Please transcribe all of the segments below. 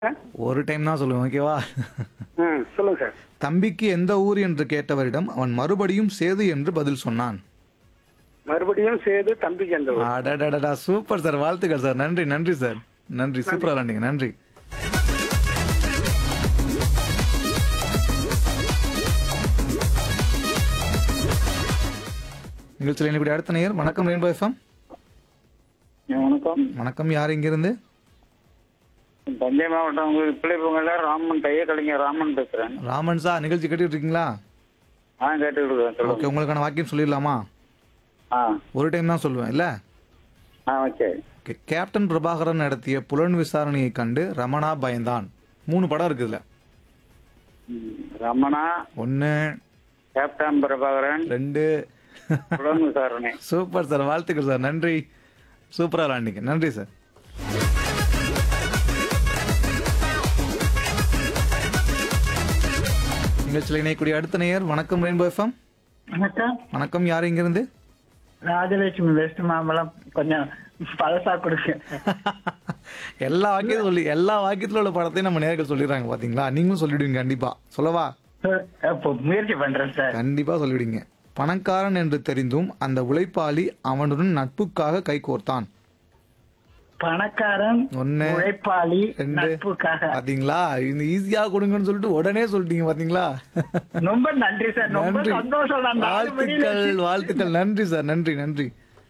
ஒரு டைம் தான் சொல்லுவேன் ஓகேவா ம் சொல்லுங்க சார் தம்பிக்கு எந்த ஊர் என்று கேட்டவரிடம் அவன் மறுபடியும் சேது என்று பதில் சொன்னான் மறுபடியும் சேது தம்பிக்கு அந்த ஊர். அடடடடா சூப்பர் சார் வாழ்த்துக்கள் சார் நன்றி நன்றி சார் நன்றி சூப்பரா விளாண்டீங்க நன்றி நிகழ்ச்சியில் இன்னைக்கு அடுத்த நேயர் வணக்கம் ரெயின்போ எஃப்எம் வணக்கம் வணக்கம் யார் இங்கிருந்து தஞ்சை மாவட்டம் பிள்ளைப்பூங்கல ராமன் தைய கலைஞர் ராமன் பேசுறேன் ராமன் சார் நிகழ்ச்சி கேட்டுட்டு இருக்கீங்களா ஆ கேட்டுக்கிட்டு இருக்கேன் ஓகே சொல்லுங்க உங்களுக்கான வாக்கியம் சொல்லிடலாமா ஆ ஒரு டைம் தான் சொல்லுவேன் இல்ல ஆ ஓகே ஓகே. கேப்டன் பிரபாகரன் நடத்திய புலன் விசாரணையை கண்டு ரமணா பயந்தான் மூணு படம் இருக்குதுல ம், ரமணா ஒன்னு கேப்டன் பிரபாகரன் ரெண்டு புலன் விசாரணை சூப்பர் சார் வாழ்த்துக்கள் சார் நன்றி சூப்பரா விளாண்டிங்க நன்றி சார் நிகழ்ச்சியில் இணையக்கூடிய அடுத்த நேயர் வணக்கம் ரெயின்போ எஃப்எம் வணக்கம் வணக்கம் யார் இங்கிருந்து ராஜலட்சுமி வெஸ்ட் மாம்பழம் கொஞ்சம் பழசா கொடுங்க எல்லா வாக்கியத்தையும் சொல்லி எல்லா வாக்கியத்துல உள்ள படத்தையும் நம்ம நேர்கள் சொல்லிடுறாங்க பாத்தீங்களா நீங்களும் சொல்லிடுவீங்க கண்டிப்பா சொல்லவா இப்போ முயற்சி பண்றேன் சார் கண்டிப்பா சொல்லிடுங்க பணக்காரன் என்று தெரிந்தும் அந்த உழைப்பாளி அவனுடன் நட்புக்காக கைகோர்த்தான் பணக்காரன் ஒண்ணு, உழைப்பாளி ரெண்டு. நட்புக்காக பாத்தீங்களா இது ஈஸியா கொடுங்கன்னு சொல்லிட்டு உடனே சொல்லிட்டீங்க பாத்தீங்களா ரொம்ப நன்றி சார் ரொம்ப நன்றி சந்தோஷம் நான் நாலு மணியில வாழ்த்துக்கள் வாழ்த்துக்கள் நன்றி சார் நன்றி நன்றி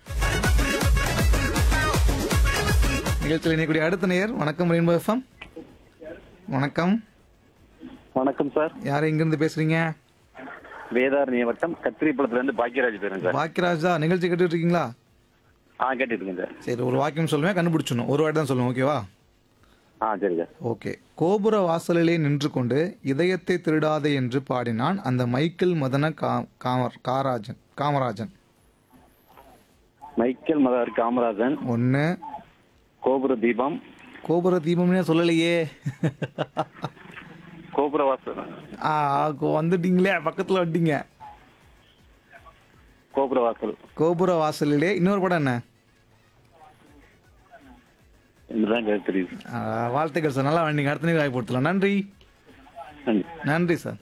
நிகழ்ச்சியில் இணையக்கூடிய அடுத்த நேயர் வணக்கம் ரெயின்போ எஃப்எம் வணக்கம் வணக்கம் சார் யார் எங்கிருந்து பேசுறீங்க வேதாரண்ய வட்டம் கத்திரிப்பழத்துல இருந்து பாக்கியராஜ் பேருங்க சார் பாக்கியராஜா நிகழ்ச்சி கேட்டுட்டு இருக்கீங்களா ஆ கேட்டுட்டு இருக்கேன் சார் சரி ஒரு வாக்கியம் சொல்லுவேன் கண்டுபிடிச்சணும் ஒரு வாட்டி தான் சொல்லுவேன் ஓகேவா ஆ சரி சார் ஓகே கோபுர வாசலிலே நின்று கொண்டு இதயத்தை திருடாதே என்று பாடினான் அந்த மைக்கேல் மதன கா- காமர் காராஜன் காமராஜன் மைக்கேல் மதார் காமராஜன் ஒன்று கோபுர தீபம் கோபுர தீபம்னே சொல்லலையே கோபுர வாசல் ஆ கோ- வந்துட்டீங்களே பக்கத்தில் வந்துட்டீங்க கோபுர வாசல் கோபுர வாசலிலே இன்னொரு படம் என்ன இதுதான் எனக்கு தெரியுது ஆ, வாழ்த்துக்கள் சார் நல்லா வந்தீங்க அடுத்த நேரம் வாய்ப்பு நன்றி நன்றி நன்றி சார்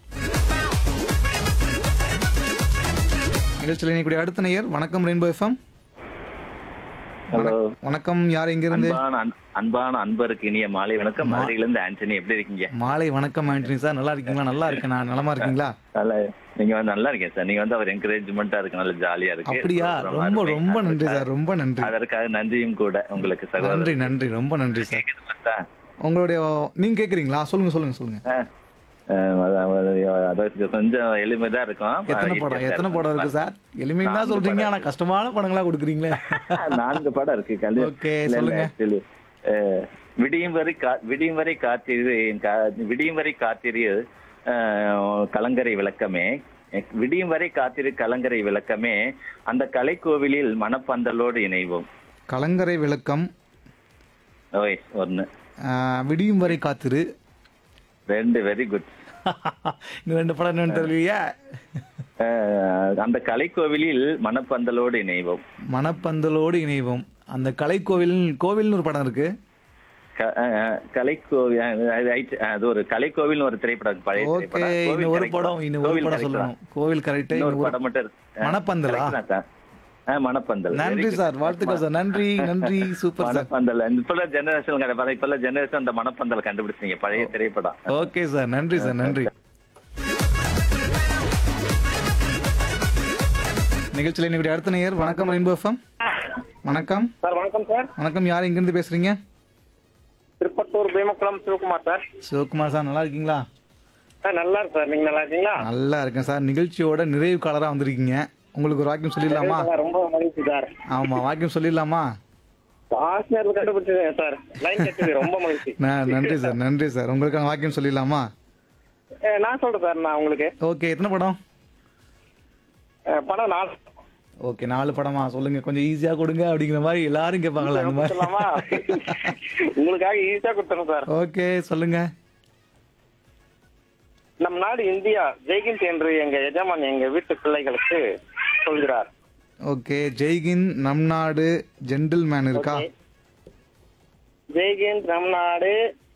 நிகழ்ச்சியில் இணையக்கூடிய அடுத்த நேயர் வணக்கம் ரெயின்போ எஃப்எம் ஹலோ வணக்கம் யார் எங்கிருந்து அன்பான அன்- அன்பான அன்பருக்கு இனிய மாலை வணக்கம் மதுரையில இருந்து ஆண்டனி எப்படி இருக்கீங்க மாலை வணக்கம் ஆண்டனி சார் நல்லா இருக்கீங்களா நல்லா இருக்கேன் நான் நலமா இருக்கீங்களா நல்லா நீங்க வந்து நல்லா இருக்கீங்க சார் நீங்க வந்து அவர் என்கரேஜ்மெண்டா இருக்கு நல்ல ஜாலியா இருக்கு அப்படியா ரொம்ப அருமை. ரொம்ப நன்றி சார் ரொம்ப நன்றி அதற்காக நன்றியும் கூட உங்களுக்கு நன்றி சகோதரர் நன்றி ரொம்ப நன்றி சார் கேக்குதுங்களா சார்? உங்களுடைய நீங்க கேக்குறீங்களா சொல்லுங்க சொல்லுங்க சொல்லுங்க ஆ. ஆ, அதாவது அதாவது கொஞ்சம் எளிமைதான் இருக்கும் எத்தனை படம் எத்தனை படம் இருக்கு சார் எளிமையா தான் சொல்றீங்க ஆனா கஷ்டமான படங்களா கொடுக்குறீங்களே நான்கு படம் இருக்கு கல்வி Okay, இல்ல, இல்ல, சொல்லுங்க. actually, அஹ், விடியும் வரை கா- விடியும் வரை காத்திரு கா- விடியும் வரை காத்திரு அஹ், கலங்கரை விளக்கமே விடியும் வரை காத்திரு கலங்கரை விளக்கமே அந்த கலைக்கோவிலில் மணப்பந்தலோடு இணைவோம் கலங்கரை விளக்கம் ஓய் ஒன்னு ஆஹ், விடியும் வரை காத்திரு ரெண்டு வெரி குட் இன்னும் ரெண்டு படம் என்னன்னு தெரியலையே அந்த கலைக்கோவிலில் மணப்பந்தலோடு இணைவோம் மணப்பந்தலோடு இணைவோம் அந்த கலைக்கோவில் கோவில்னு ஒரு படம் இருக்கு க- அஹ், கலைக்கோவில் அஹ், அது right. அது ஒரு கலைக்கோவில்னு ஒரு திரைப்படம் பழைய ஓகே திரைப்படம் கோவில் இன்னும் ஒரு correct படம் தான். இன்னும் ஒரு கோவில் படம் correct சொல்லணும் தான். கோவில் கரெக்ட் இன்னொரு படம் மட்டும் இருக்கு. ஆ, மணப்பந்தலா? correct தான் சார். ஆ, மணப்பந்தல் Very நன்றி good. சார் வாழ்த்துக்கள் சார் நன்றி நன்றி சூப்பர் சார் மணப்பந்தல் இப்ப ஜெனரேஷன் கிடையாது இப்ப ஜெனரேஷன் அந்த மணப்பந்தல் கண்டுபிடிச்சீங்க பழைய திரைப்படம் ஓகே சார் நன்றி சார் நன்றி நிகழ்ச்சியில் இன்னைக்கு அடுத்த நேயர் வணக்கம் ரெயின்போ எஃப்எம் வணக்கம் சார் வணக்கம் சார் வணக்கம் யார் எங்கிருந்து பேசுறீங்க திருப்பத்தூர் பீமக்குளம் சிவகுமார் சார் சிவகுமார் சார் நல்லா இருக்கீங்களா சார் நல்லா இருக்கு சார் நீங்க நல்லா இருக்கீங்களா நல்லா இருக்கேன் சார் நிகழ்ச்சியோட நிறைவு காலரா வந்திருக்கீங்க உங்களுக்கு ஒரு வாக்கியம் சொல்லிடலாமா சார், ரொம்ப மகிழ்ச்சி சார் ஆமா வாக்கியம் சொல்லிடலாமா ஆசிரியர் கண்டுபிடிச்சேன் சார் லைன் கட்டுது ரொம்ப மகிழ்ச்சி ந- நன்றி சார் நன்றி சார் உங்களுக்கான வாக்கியம் சொல்லிடலாமா ஏ, நான் சொல்றேன் சார் நான் உங்களுக்கு ஓகே எத்தனை படம் ஏ, படம் நாலு ஓகே நாலு படமா சொல்லுங்க கொஞ்சம் ஈஸியா கொடுங்க அப்படிங்கிற மாதிரி எல்லாரும் கேட்பாங்களா அந்த மாதிரி சொல்லலாமா உங்களுக்காக ஈஸியா கொடுத்துறேன் சார் ஓகே சொல்லுங்க நம் நாடு இந்தியா ஜெய்கிந்த் என்று எங்க எஜமான் எங்க வீட்டு பிள்ளைகளுக்கு சொல்கிறார் ஓகே ஜெய்கின் நம் நாடு ஜென்டில் மேன் இருக்கா ஜெய்கிந்த் நம் நாடு